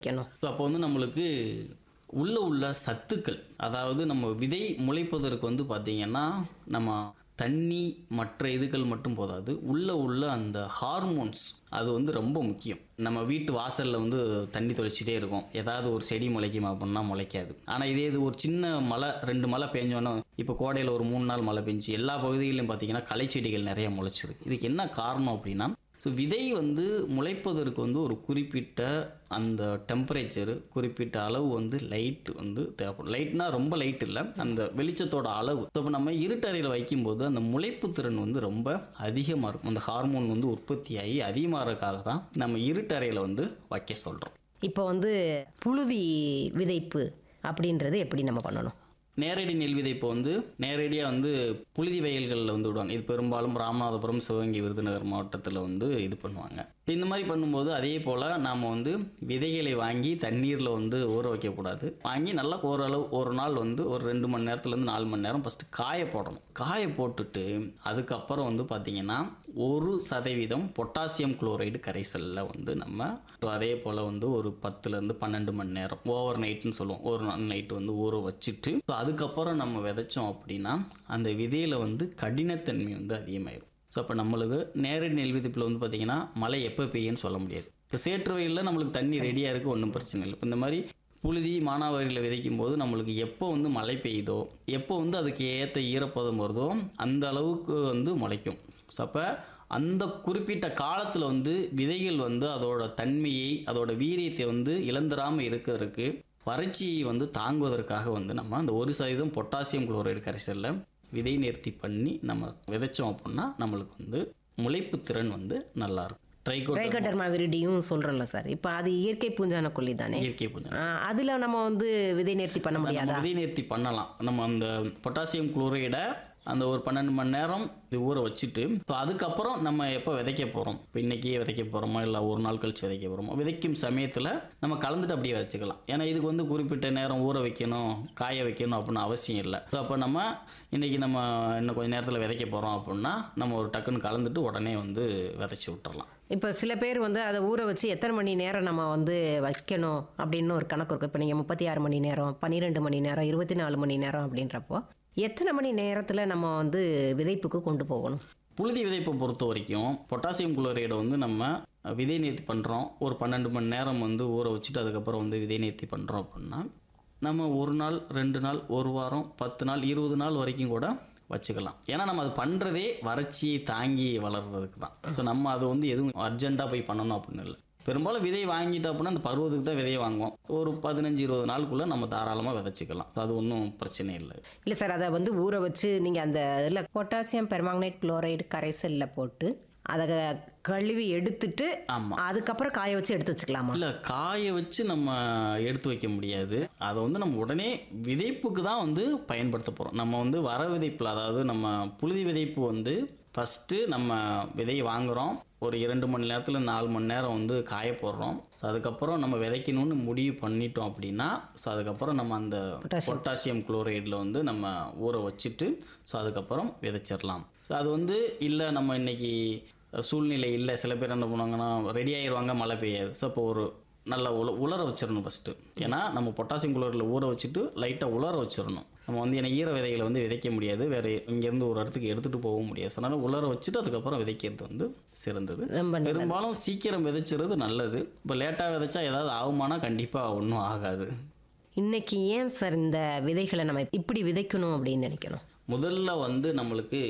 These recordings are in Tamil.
வைக்கணும் ஸோ அப்போ வந்து நம்மளுக்கு உள்ள உள்ள சத்துக்கள் அதாவது நம்ம விதை முளைப்பதற்கு வந்து பார்த்திங்கன்னா நம்ம தண்ணி மற்ற இதுகள் மட்டும் போதாது உள்ள உள்ள அந்த ஹார்மோன்ஸ் அது வந்து ரொம்ப முக்கியம் நம்ம வீட்டு வாசலில் வந்து தண்ணி தொளிச்சிட்டே இருக்கும் ஏதாவது ஒரு செடி முளைக்குமா அப்படின்னா முளைக்காது ஆனால் இதே இது ஒரு சின்ன மழை ரெண்டு மழை பெஞ்சோன்னா இப்போ கோடையில் ஒரு மூணு நாள் மழை பெஞ்சு எல்லா பகுதிகளிலும் பார்த்தீங்கன்னா களைச்செடிகள் நிறைய முளைச்சிருக்கு இதுக்கு என்ன காரணம் அப்படின்னா ஸோ விதை வந்து முளைப்பதற்கு வந்து ஒரு குறிப்பிட்ட அந்த டெம்பரேச்சர் குறிப்பிட்ட அளவு வந்து லைட் வந்து தேவைப்படும் லைட்னா ரொம்ப லைட் இல்லை அந்த வெளிச்சத்தோட அளவு ஸோ இப்போ நம்ம இருட்டறையில் வைக்கும்போது அந்த முளைப்பு திறன் வந்து ரொம்ப அதிகமாக இருக்கும் அந்த ஹார்மோன் வந்து உற்பத்தியாகி அதிகமாகறதுக்காக தான் நம்ம இருட்டறையில் வந்து வைக்க சொல்கிறோம் இப்போ வந்து புழுதி விதைப்பு அப்படின்றது எப்படி நம்ம பண்ணணும் நேரடி நெல் விதைப்பு வந்து நேரடியாக வந்து புழுதி வயல்களில் வந்து விடுவாங்க இது பெரும்பாலும் ராமநாதபுரம் சிவகங்கை விருதுநகர் மாவட்டத்தில் வந்து இது பண்ணுவாங்க இந்த மாதிரி பண்ணும்போது அதே போல் நாம் வந்து விதைகளை வாங்கி தண்ணீரில் வந்து ஊற வைக்கக்கூடாது வாங்கி நல்லா ஓரளவு ஒரு நாள் வந்து ஒரு ரெண்டு மணி நேரத்துலேருந்து நாலு மணி நேரம் ஃபஸ்ட்டு காய போடணும் காய போட்டுட்டு அதுக்கப்புறம் வந்து பார்த்திங்கன்னா ஒரு சதவீதம் பொட்டாசியம் குளோரைடு கரைசலில் வந்து நம்ம அதே போல் வந்து ஒரு பத்துலேருந்து பன்னெண்டு மணி நேரம் ஓவர் நைட்னு சொல்லுவோம் ஒரு நாள் நைட்டு வந்து ஊற வச்சுட்டு so அதுக்கப்புறம் நம்ம விதைச்சோம் அப்படின்னா அந்த விதையில் வந்து கடினத்தன்மை வந்து அதிகமாயிரும் ஸோ அப்போ நம்மளுக்கு நேரடி நெல் விதிப்பில் வந்து பார்த்திங்கன்னா மழை எப்போ பெய்யும்னு சொல்ல முடியாது இப்போ சேற்று வயலில் நம்மளுக்கு தண்ணி ரெடியாக இருக்குது ஒன்றும் பிரச்சனை இல்லை இப்போ இந்த மாதிரி புழுதி மானாவாரியில் விதைக்கும் போது நம்மளுக்கு எப்போ வந்து மழை பெய்யுதோ எப்போ வந்து அதுக்கு ஏற்ற ஈரப்பதம் வருதோ அந்த அளவுக்கு வந்து முளைக்கும் ஸோ அப்போ அந்த குறிப்பிட்ட காலத்தில் வந்து விதைகள் வந்து அதோட தன்மையை அதோட வீரியத்தை வந்து இழந்துடாமல் இருக்கிறதுக்கு வறட்சியை வந்து தாங்குவதற்காக வந்து நம்ம அந்த ஒரு சதவீதம் பொட்டாசியம் குளோரைடு கரைசலில் விதை நேர்த்தி பண்ணி நம்ம விதைச்சோம் அப்படின்னா நம்மளுக்கு வந்து முளைப்பு திறன் வந்து நல்லா இருக்கும் ட்ரைகோட் ட்ரைகோடர்மா விரிடியும் சொல்கிறோம்ல சார் இப்போ அது இயற்கை பூஞ்சான கொல்லி தானே இயற்கை பூஞ்சை அதில் நம்ம வந்து விதை நேர்த்தி பண்ண முடியாதா நம்ம விதை நேர்த்தி பண்ணலாம் நம்ம அந்த பொட்டாசியம் குளோரைடை அந்த ஒரு பன்னெண்டு மணி நேரம் இது ஊற வச்சுட்டு ஸோ அதுக்கப்புறம் நம்ம எப்போ விதைக்க போகிறோம் இப்போ இன்றைக்கி விதைக்க போகிறோமோ இல்லை ஒரு நாள் கழிச்சு விதைக்க போகிறோமோ விதைக்கும் சமயத்தில் நம்ம கலந்துட்டு அப்படியே வச்சுக்கலாம் ஏன்னா இதுக்கு வந்து குறிப்பிட்ட நேரம் ஊற வைக்கணும் காய வைக்கணும் அப்படின்னு அவசியம் இல்லை ஸோ அப்போ நம்ம இன்றைக்கி நம்ம இன்னும் கொஞ்சம் நேரத்தில் விதைக்க போகிறோம் அப்படின்னா நம்ம ஒரு டக்குன்னு கலந்துட்டு உடனே வந்து விதைச்சி விட்டுறலாம் இப்போ சில பேர் வந்து அதை ஊற வச்சு எத்தனை மணி நேரம் நம்ம வந்து வைக்கணும் அப்படின்னு ஒரு கணக்கு இருக்கும் இப்போ நீங்கள் முப்பத்தி ஆறு மணி நேரம் பன்னிரெண்டு மணி நேரம் இருபத்தி நாலு மணி நேரம் அப்படின்றப்போ எத்தனை மணி நேரத்தில் நம்ம வந்து விதைப்புக்கு கொண்டு போகணும் புழுதி விதைப்பை பொறுத்த வரைக்கும் பொட்டாசியம் குளோரைடை வந்து நம்ம விதை நேர்த்தி பண்ணுறோம் ஒரு பன்னெண்டு மணி நேரம் வந்து ஊற வச்சுட்டு அதுக்கப்புறம் வந்து விதை நேர்த்தி பண்ணுறோம் அப்படின்னா நம்ம ஒரு நாள் ரெண்டு நாள் ஒரு வாரம் பத்து நாள் இருபது நாள் வரைக்கும் கூட வச்சுக்கலாம் ஏன்னா நம்ம அது பண்ணுறதே வறட்சியை தாங்கி வளர்றதுக்கு தான் ஸோ நம்ம அது வந்து எதுவும் அர்ஜென்ட்டாக போய் பண்ணணும் அப்படின்னு இல்லை பெரும்பாலும் விதை வாங்கிட்டோம் அப்படின்னா அந்த பருவத்துக்கு தான் விதையை வாங்குவோம் ஒரு பதினஞ்சு இருபது நாளுக்குள்ளே நம்ம தாராளமாக விதைச்சிக்கலாம் அது ஒன்றும் பிரச்சனை இல்லை இல்லை சார் அதை வந்து ஊற வச்சு நீங்கள் அந்த இதில் பொட்டாசியம் பெர்மாங்கனேட் குளோரைடு கரைசலில் போட்டு அதை கழுவி எடுத்துட்டு ஆமாம் அதுக்கப்புறம் காய வச்சு எடுத்து வச்சுக்கலாமா இல்லை காய வச்சு நம்ம எடுத்து வைக்க முடியாது அதை வந்து நம்ம உடனே விதைப்புக்கு தான் வந்து பயன்படுத்த போகிறோம் நம்ம வந்து வர விதைப்பில் அதாவது நம்ம புழுதி விதைப்பு வந்து ஃபஸ்ட்டு நம்ம விதையை வாங்குகிறோம் ஒரு இரண்டு மணி நேரத்தில் நாலு மணி நேரம் வந்து காய போடுறோம் ஸோ அதுக்கப்புறம் நம்ம விதைக்கணும்னு முடிவு பண்ணிட்டோம் அப்படின்னா ஸோ அதுக்கப்புறம் நம்ம அந்த பொட்டாசியம் குளோரைடில் வந்து நம்ம ஊற வச்சுட்டு ஸோ அதுக்கப்புறம் விதைச்சிடலாம் ஸோ அது வந்து இல்லை நம்ம இன்னைக்கு சூழ்நிலை இல்லை சில பேர் என்ன பண்ணுவாங்கன்னா ரெடி ஆயிடுவாங்க மழை பெய்யாது ஸோ அப்போ ஒரு நல்லா உல உலர வச்சிடணும் ஃபஸ்ட்டு ஏன்னா நம்ம பொட்டாசியம் குளோரில் ஊற வச்சுட்டு லைட்டாக உலர வச்சிடணும் நம்ம வந்து ஏன்னா ஈர விதைகளை வந்து விதைக்க முடியாது வேறு இங்கேருந்து ஒரு இடத்துக்கு எடுத்துகிட்டு போக முடியாது ஸோ அதனால் உலர வச்சுட்டு அதுக்கப்புறம் விதைக்கிறது வந்து சிறந்தது ரொம்ப நல்லது. பெரும்பாலும் சீக்கிரம் விதைச்சிறது நல்லது இப்போ லேட்டாக விதைச்சா ஏதாவது ஆகுமானா கண்டிப்பாக ஒன்றும் ஆகாது இன்னைக்கு ஏன் சார் இந்த விதைகளை நம்ம இப்படி விதைக்கணும் அப்படின்னு நினைக்கணும் முதல்ல வந்து நம்மளுக்கு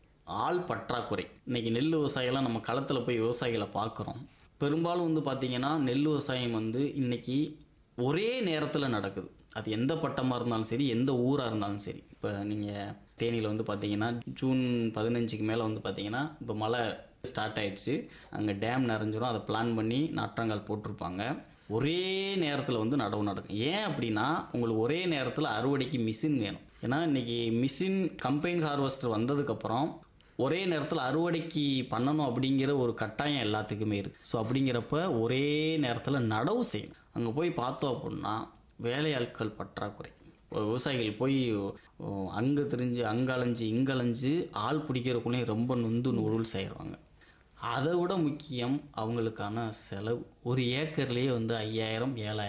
ஆள் பற்றாக்குறை இன்னைக்கு நெல் விவசாயிகள்லாம் நம்ம களத்தில் போய் விவசாயிகளை பார்க்குறோம் பெரும்பாலும் வந்து பார்த்திங்கன்னா நெல் விவசாயம் வந்து இன்னைக்கு ஒரே நேரத்தில் நடக்குது அது எந்த பட்டமாக இருந்தாலும் சரி எந்த ஊராக இருந்தாலும் சரி இப்போ நீங்கள் தேனியில் வந்து பார்த்தீங்கன்னா ஜூன் பதினஞ்சுக்கு மேலே வந்து பார்த்தீங்கன்னா இப்போ மழை ஸ்டார்ட் ஆயிடுச்சு அங்கே டேம் நிறைஞ்சிரும் அதை பிளான் பண்ணி நாற்றங்கால் போட்டிருப்பாங்க ஒரே நேரத்தில் வந்து நடவு நடக்கும் ஏன் அப்படின்னா உங்களுக்கு ஒரே நேரத்தில் அறுவடைக்கு மிஷின் வேணும் ஏன்னா இன்னைக்கு மிஷின் கம்பைன் ஹார்வெஸ்டர் வந்ததுக்கப்புறம் ஒரே நேரத்தில் அறுவடைக்கு பண்ணணும் அப்படிங்கிற ஒரு கட்டாயம் எல்லாத்துக்குமே இருக்குது ஸோ அப்படிங்கிறப்ப ஒரே நேரத்தில் நடவு செய்யணும் அங்கே போய் பார்த்தோம் அப்படின்னா வேலையாட்கள் பற்றாக்குறை இப்போ விவசாயிகள் போய் அங்கே தெரிஞ்சு அங்கே அலைஞ்சு இங்கே அலைஞ்சு ஆள் பிடிக்கிறக்குள்ளே ரொம்ப நொந்து நூல் செய்வாங்க அதை விட முக்கியம் அவங்களுக்கான செலவு ஒரு ஏக்கர்லேயே வந்து ஐயாயிரம் ஏழாயிரம்